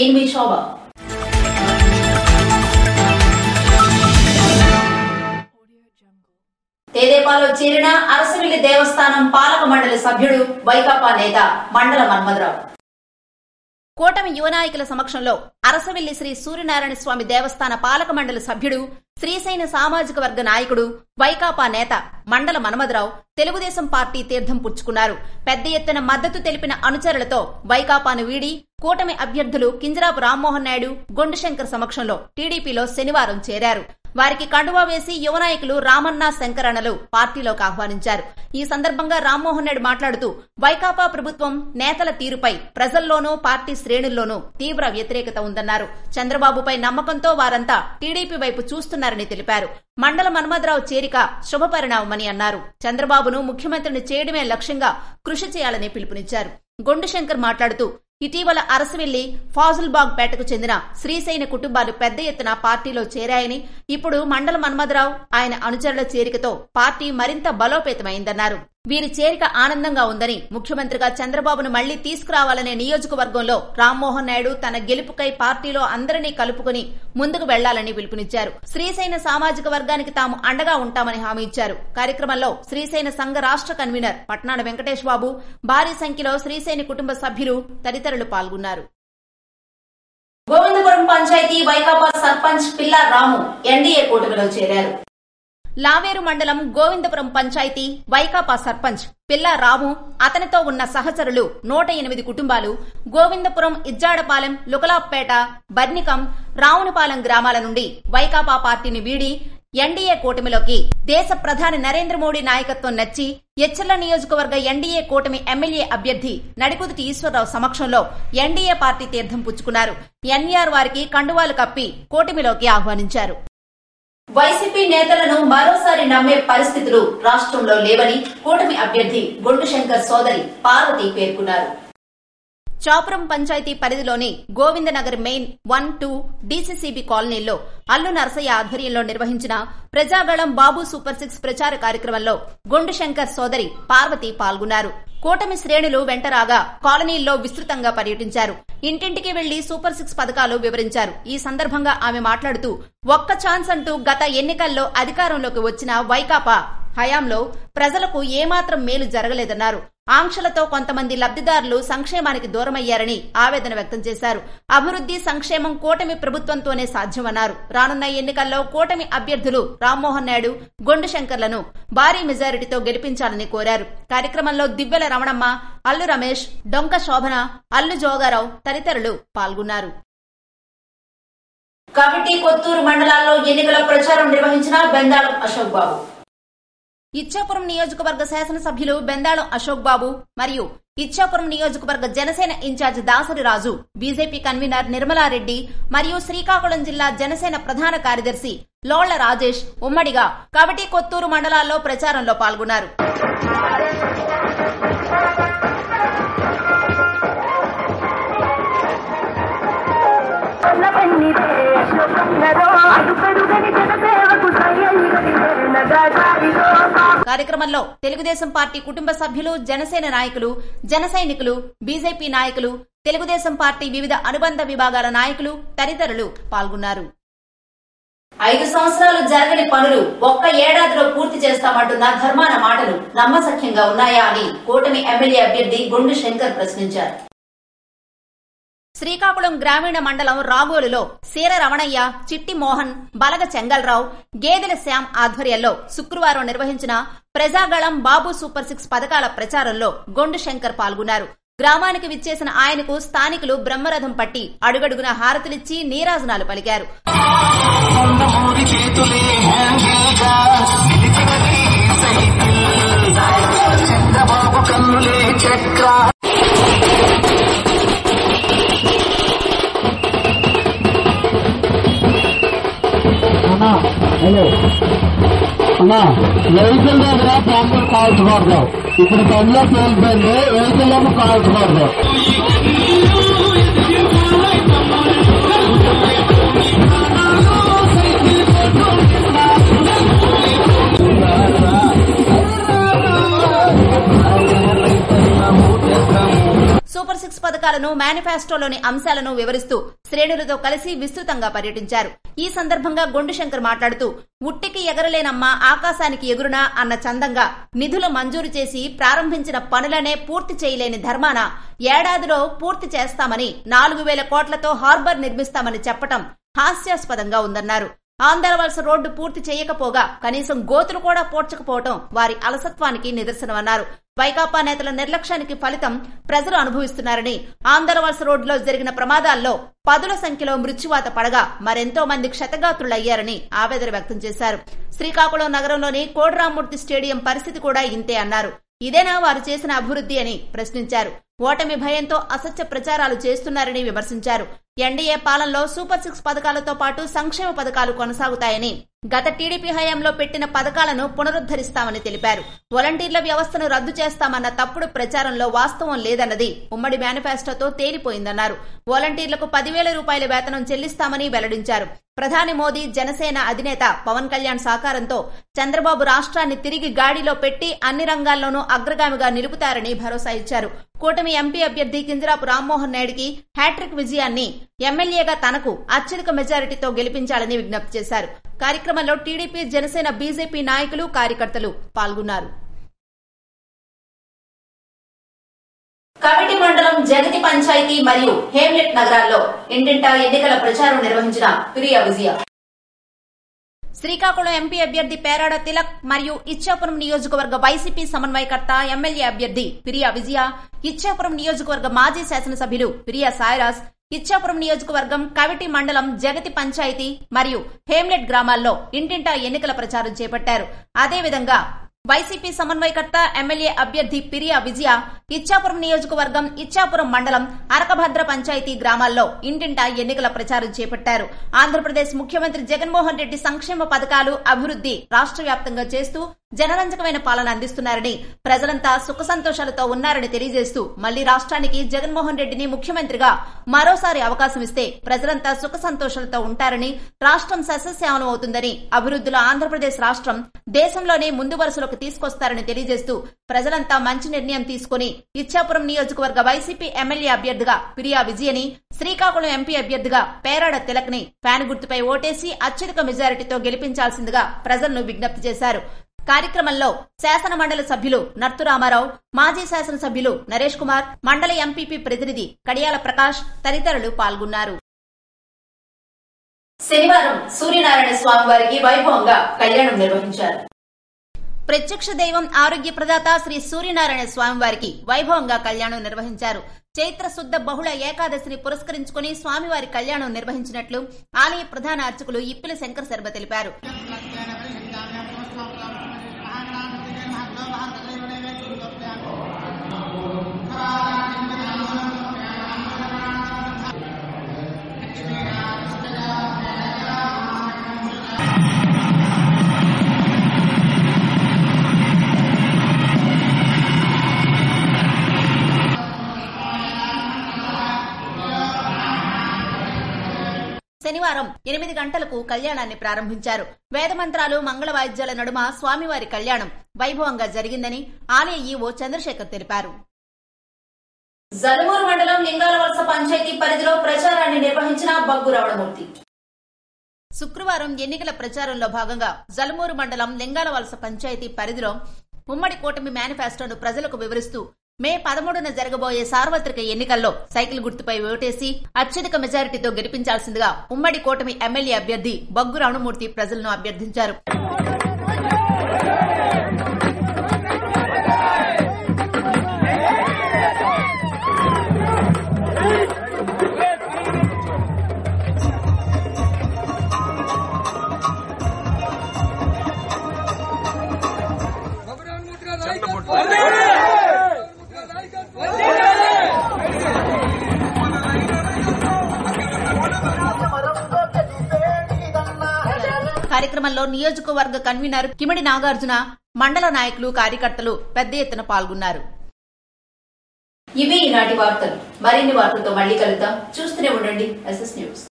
నేను మీ శోభ తెదేపాలో చేరిన అరసవిల్లి దేవస్థానం పాలక మండలి సభ్యుడు వైకాపా నేత మండల మన్మథరావు కూటమి యువ నాయకుల సమక్షంలో అరసవిల్లి శ్రీ సూర్యనారాయణ స్వామి దేవస్థాన పాలక మండలి సభ్యుడు శ్రీశైన సామాజిక వర్గ నాయకుడు వైకాపా నేత మండల మన్మథరావు తెలుగుదేశం పార్టీ తీర్థం పుచ్చుకున్నారు పెద్ద ఎత్తున మద్దతు తెలిపిన అనుచరులతో వైకాపాను వీడి కూటమి అభ్యర్థులు కింజరాపు రామ్మోహన్ నాయుడు గొండుశంకర్ సమక్షంలో టీడీపీలో శనివారం చేరారు వారికి కండువా వేసి యువ నాయకులు రామన్న శంకరన్నలు పార్టీలోకి ఆహ్వానించారు ఈ సందర్భంగా రామ్మోహన్ నాయుడు మాట్లాడుతూ వైకాపా ప్రభుత్వం నేతల తీరుపై ప్రజల్లోనూ పార్టీ శ్రేణుల్లోనూ తీవ్ర వ్యతిరేకత ఉందన్నారు చంద్రబాబుపై నమ్మకంతో వారంతా టీడీపీ వైపు చూస్తున్నారని తెలిపారు మండల మన్మథరావు చేరిక శుభపరిణామమని అన్నారు చంద్రబాబును ముఖ్యమంత్రిని చేయడమే లక్ష్యంగా కృషి చేయాలని పిలుపునిచ్చారు గొండు శంకర్ మాట్లాడుతూ ఇటీవల అరసవెల్లి ఫాజుల్బాగ్ పేటకు చెందిన శ్రీశైన కుటుంబాలు పెద్ద ఎత్తున పార్టీలో చేరాయని ఇప్పుడు మండల మన్మథరావు ఆయన అనుచరుల చేరికతో పార్టీ మరింత బలోపేతమైందన్నారు వీరి చేరిక ఆనందంగా ఉందని ముఖ్యమంత్రిగా చంద్రబాబును మళ్లీ తీసుకురావాలనే నియోజకవర్గంలో రామ్మోహన్ నాయుడు తన గెలుపుకై పార్టీలో అందరినీ కలుపుకుని ముందుకు వెళ్లాలని పిలుపునిచ్చారు శ్రీశైన సామాజిక వర్గానికి తాము అండగా ఉంటామని హామీ ఇచ్చారు కార్యక్రమంలో శ్రీశైన సంఘ రాష్ట్ర కన్వీనర్ పట్నాడ వెంకటేష్ బాబు భారీ సంఖ్యలో శ్రీశైన కుటుంబ సభ్యులు తదితరులు పాల్గొన్నారు గోవిందపురం పంచాయతీ వైకాపా సర్పంచ్ పిల్లా రాము ఎన్డీఏ కూటమిలో చేరారు లావేరు మండలం గోవిందపురం పంచాయతీ వైకాపా సర్పంచ్ పిల్లా రాము అతనితో ఉన్న సహచరులు నూట ఎనిమిది కుటుంబాలు గోవిందపురం ఇజ్జాడపాలెం లుకలాప్పేట బర్నికం రావునపాలెం గ్రామాల నుండి వైకాపా పార్టీని వీడి ఎన్డీఏ కూటమిలోకి దేశ ప్రధాని నరేంద్ర మోడీ నాయకత్వం నచ్చి ఎచ్చర్ల నియోజకవర్గ ఎన్డీఏ కూటమి ఎమ్మెల్యే అభ్యర్థి నడికుదిటి ఈశ్వరరావు సమక్షంలో ఎన్డీఏ పార్టీ తీర్థం పుచ్చుకున్నారు ఎన్ఈఆర్ వారికి కండువాలు కప్పి కూటమిలోకి ఆహ్వానించారు వైసీపీ నేతలను మరోసారి నమ్మే పరిస్థితులు రాష్ట్రంలో లేవని కూటమి అభ్యర్థి గొండు శంకర్ సోదరి పార్వతి పేర్కొన్నారు చాపురం పంచాయతీ పరిధిలోని Govindanagar main one two DCCB కాలనీల్లో అల్లు నరసయ్య ఆధ్వర్యంలో నిర్వహించిన ప్రజాగళం బాబు సూపర్ సిక్స్ ప్రచార కార్యక్రమంలో గొండు శంకర్ సోదరి పార్వతి పాల్గొన్నారు కూటమి శ్రేణులు వెంటరాగా కాలనీల్లో విస్తృతంగా పర్యటించారు ఇంటింటికి వెళ్లి సూపర్ సిక్స్ పథకాలు వివరించారు ఈ సందర్భంగా ఆమె మాట్లాడుతూ ఒక్క ఛాన్స్ అంటూ గత ఎన్నికల్లో అధికారంలోకి వచ్చిన వైకాపా హయాంలో ప్రజలకు ఏమాత్రం మేలు జరగలేదన్నారు ఆంక్షలతో కొంతమంది లబ్దిదారులు సంక్షేమానికి దూరమయ్యారని ఆవేదన వ్యక్తం చేశారు అభివృద్ది సంక్షేమం కూటమి ప్రభుత్వంతోనే సాధ్యమన్నారు రానున్న ఎన్నికల్లో కూటమి అభ్యర్థులు రామ్మోహన్ నాయుడు గొండు శంకర్లను భారీ మెజారిటీతో గెలిపించాలని కోరారు కార్యక్రమంలో దివ్వెల రమణమ్మ అల్లు రమేష్ డొంక శోభన అల్లు జోగారావు తదితరులు పాల్గొన్నారు కమిటీ కొత్తూరు మండలాల్లో ఎన్నికల ప్రచారం నిర్వహించిన బెందాళం అశోక్ బాబు ఇచ్చాపురం నియోజకవర్గ శాసనసభ్యులు బెందాళం అశోక్ బాబు మరియు ఇచ్చాపురం నియోజకవర్గ Janasena incharge Dasari Raju BJP convener Nirmala Reddy మరియు శ్రీకాకుళం జిల్లా జనసేన ప్రధాన కార్యదర్శి లోళ్ల రాజేష్ ఉమ్మడిగా కవటి కొత్తూరు మండలాల్లో ప్రచారంలో పాల్గొన్నారు కార్యక్రమంలో తెలుగుదేశం పార్టీ కుటుంబ సభ్యులు జనసేన నాయకులు జన సైనికులు బీజేపీ నాయకులు తెలుగుదేశం పార్టీ వివిధ అనుబంధ విభాగాల నాయకులు తదితరులు పాల్గొన్నారు ఐదు సంవత్సరాలు జరగని పనులు ఒక్క ఏడాదిలో పూర్తి చేస్తామంటున్న ధర్మాన మాటలు నమ్మసఖ్యంగా ఉన్నాయా అని కూటమి ఎమ్మెల్యే అభ్యర్థి గుండు శంకర్ ప్రశ్నించారు శ్రీకాకుళం గ్రామీణ మండలం రాగోలులో సీర రమణయ్య చిట్టి మోహన్ బలగ చెంగల్రావు గేదెల శ్యామ్ ఆధ్వర్యంలో శుక్రవారం నిర్వహించిన ప్రజాగళం బాబు సూపర్ సిక్స్ పథకాల ప్రచారంలో గొండు శంకర్ పాల్గొన్నారు గ్రామానికి విచ్చేసిన ఆయనకు స్థానికులు బ్రహ్మరథం పట్టి అడుగడుగున హారతులిచ్చి నీరాజనాలు పలికారు నందమూరి చేతులే హ్యాండిల్గా నిలిచినది సైకిల్ చంద్రబాబు కన్నులే చక్ర అన్నా హలో అన్నా వెహికల్ దగ్గర ట్రాక్టర్ కాల్చకూడదు ఇప్పుడు పనిలో పేలిపోయింది వెహికల్ ఏమో కాల్చకూడదు సూపర్ సిక్స్ సిక్స్ పథకాలను మేనిఫెస్టోలోని అంశాలను వివరిస్తూ శ్రేణులతో కలిసి విస్తృతంగా పర్యటించారు ఈ సందర్భంగా గొండు శంకర్ మాట్లాడుతూ ఉట్టికి ఎగరలేనమ్మా ఆకాశానికి ఎగురునా అన్న చందంగా నిధులు మంజూరు చేసి ప్రారంభించిన పనులనే పూర్తి చేయలేని ధర్మాన ఏడాదిలో పూర్తి చేస్తామని నాలుగు వేల కోట్లతో హార్బర్ నిర్మిస్తామని చెప్పటం హాస్యాస్పదంగా ఉందన్నారు ఆంధ్రవలస రోడ్డు పూర్తి చేయకపోగా కనీసం గోతులు కూడా పోడ్చకపోవటం వారి అలసత్వానికి నిదర్శనమన్నారు వైకాపా నేతల నిర్లక్ష్యానికి ఫలితం ప్రజలు అనుభవిస్తున్నారని ఆంధ్రవలస రోడ్డులో జరిగిన ప్రమాదాల్లో పదుల సంఖ్యలో మృత్యువాత పడగా మరెంతో మంది క్షతగాత్రులయ్యారని ఆవేదన వ్యక్తం చేశారు శ్రీకాకుళం నగరంలోని కోడరామూర్తి స్టేడియం పరిస్థితి కూడా ఇంతే అన్నారు ఇదేనా వారు చేసిన అభివృద్ధి అని ప్రశ్నించారు ఓటమి భయంతో అసత్య ప్రచారాలు చేస్తున్నారని విమర్శించారు ఎన్డీఏ పాలనలో సూపర్ సిక్స్ పథకాలతో పాటు సంక్షేమ పథకాలు కొనసాగుతాయని గత టీడీపీ హయాంలో పెట్టిన పథకాలను పునరుద్దరిస్తామని తెలిపారు వాలంటీర్ల వ్యవస్థను రద్దు చేస్తామన్న తప్పుడు ప్రచారంలో వాస్తవం లేదన్నది ఉమ్మడి మేనిఫెస్టోతో తేలిపోయిందన్నారు వాలంటీర్లకు పదివేల రూపాయల వేతనం చెల్లిస్తామని వెల్లడించారు ప్రధాని మోదీ జనసేన అధినేత పవన్ కళ్యాణ్ సహకారంతో చంద్రబాబు రాష్ట్రాన్ని తిరిగి గాడిలో పెట్టి అన్ని రంగాల్లోనూ అగ్రగామిగా నిలుపుతారని భరోసా ఇచ్చారు కూటమి ఎంపీ అభ్యర్థి కింజరాపు రామ్మోహన్ నాయుడికి హ్యాట్రిక్ విజయాన్ని ఎమ్మెల్యేగా తనకు అత్యధిక మెజారిటీతో గెలిపించాలని విజ్ఞప్తి చేశారు కార్యక్రమంలో టీడీపీ జనసేన బీజేపీ నాయకులు కార్యకర్తలు పాల్గొన్నారు కమిటి మండలం జగతి పంచాయతీ మరియు హేమ్లెట్ నగరాల్లో ఇంటింటా ఎన్నికల ప్రచారం నిర్వహించిన ప్రియ విజయ శ్రీకాకుళం ఎంపీ అభ్యర్థి పేరాడ తిలక్ మరియు ఇచ్చాపురం నియోజకవర్గ వైసీపీ సమన్వయకర్త ఎమ్మెల్యే అభ్యర్థి పిరియా విజయ ఇచ్చాపురం నియోజకవర్గ మాజీ శాసనసభ్యులు పిరియా సాయిరాజ్ ఇచ్చాపురం నియోజకవర్గం కవిటి మండలం జగతి పంచాయతీ మరియు హేమ్లెట్ గ్రామాల్లో ఇంటింటా ఎన్నికల ప్రచారం చేపట్టారు అదేవిధంగా వైసీపీ సమన్వయకర్త ఎమ్మెల్యే అభ్యర్థి పిరియా విజయ ఇచ్చాపురం నియోజకవర్గం ఇచ్చాపురం మండలం అరకభద్ర పంచాయతీ గ్రామాల్లో ఇంటింటా ఎన్నికల ప్రచారం చేపట్టారు ఆంధ్రప్రదేశ్ ముఖ్యమంత్రి జగన్మోహన్ రెడ్డి సంక్షేమ పథకాలు అభివృద్ధి రాష్ట్ర వ్యాప్తంగా చేస్తూ జనరంజకమైన పాలన అందిస్తున్నారని ప్రజలంతా సుఖ సంతోషాలతో ఉన్నారని తెలియజేస్తూ మళ్లీ రాష్ట్రానికి జగన్మోహన్ రెడ్డిని ముఖ్యమంత్రిగా మరోసారి అవకాశం ఇస్తే ప్రజలంతా సుఖ సంతోషాలతో ఉంటారని రాష్ట్రం సస్యశ్యామలం అవుతుందని అభివృద్ధిలో ఆంధ్రప్రదేశ్ రాష్ట్రం దేశంలోనే ముందు వరుసలోకి తీసుకొస్తారని తెలియజేస్తూ ప్రజలంతా మంచి నిర్ణయం తీసుకుని ఇచ్చాపురం నియోజకవర్గ వైసీపీ ఎమ్మెల్యే అభ్యర్థిగా పిరియా విజయని శ్రీకాకుళం ఎంపీ అభ్యర్థిగా పేరాడ తిలక్ ని ఫ్యాన్ గుర్తుపై ఓటేసి అత్యధిక మెజారిటీతో గెలిపించాల్సిందిగా ప్రజలను విజ్ఞప్తి చేశారు కార్యక్రమంలో శాసన మండలి సభ్యులు నర్తు రామారావు మాజీ శాసనసభ్యులు నరేష్ కుమార్ మండలి ఎంపీపీ ప్రతినిధి కడియాల ప్రకాష్ తదితరులు పాల్గొన్నారు శనివారం సూర్యనారాయణ స్వామి వారికి వైభవంగా కళ్యాణం నిర్వహించారు ప్రత్యక్ష దైవం ఆరోగ్య ప్రదాత శ్రీ సూర్యనారాయణ స్వామి వారికి వైభవంగా కళ్యాణం నిర్వహించారు చైత్ర శుద్ధ బహుళ ఏకాదశిని పురస్కరించుకుని స్వామివారి కళ్యాణం నిర్వహించినట్లు ఆలయ ప్రధాన అర్చకులు ఇప్పిల శంకర్ శర్మ తెలిపారు శనివారం ఎనిమిది గంటలకు కళ్యాణాన్ని ప్రారంభించారు వేదమంత్రాలు మంగళ వాయిద్యాల నడుమ స్వామివారి కళ్యాణం వైభవంగా జరిగిందని ఆలయ ఈవో చంద్రశేఖర్ తెలిపారు జలుమూరు మండలం లింగాల వలస పంచాయతీ పరిధిలో ప్రచారాన్ని నిర్వహించిన బగ్గు రమణమూర్తి శుక్రవారం ఎన్నికల ప్రచారంలో భాగంగా జలమూరు మండలం లింగాల వలస పంచాయతీ పరిధిలో ఉమ్మడి కూటమి మేనిఫెస్టోను ప్రజలకు వివరిస్తూ మే పదమూడున జరగబోయే సార్వత్రిక ఎన్నికల్లో సైకిల్ గుర్తుపై ఓటేసి అత్యధిక మెజారిటీతో గెలిపించాల్సిందిగా ఉమ్మడి కూటమి ఎమ్మెల్యే అభ్యర్థి బగ్గు రమణమూర్తి ప్రజలను అభ్యర్థించారు కార్యక్రమంలో నియోజకవర్గ కన్వీనర్ కిమిడి నాగార్జున మండల నాయకులు కార్యకర్తలు పెద్ద ఎత్తున పాల్గొన్నారు ఇవి ఈనాటి వార్తలు మరిన్ని వార్తలతో మళ్ళీ కలుద్దాం చూస్తూనే ఉండండి ఎస్ఎస్ న్యూస్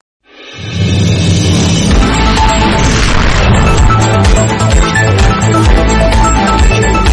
Thank you.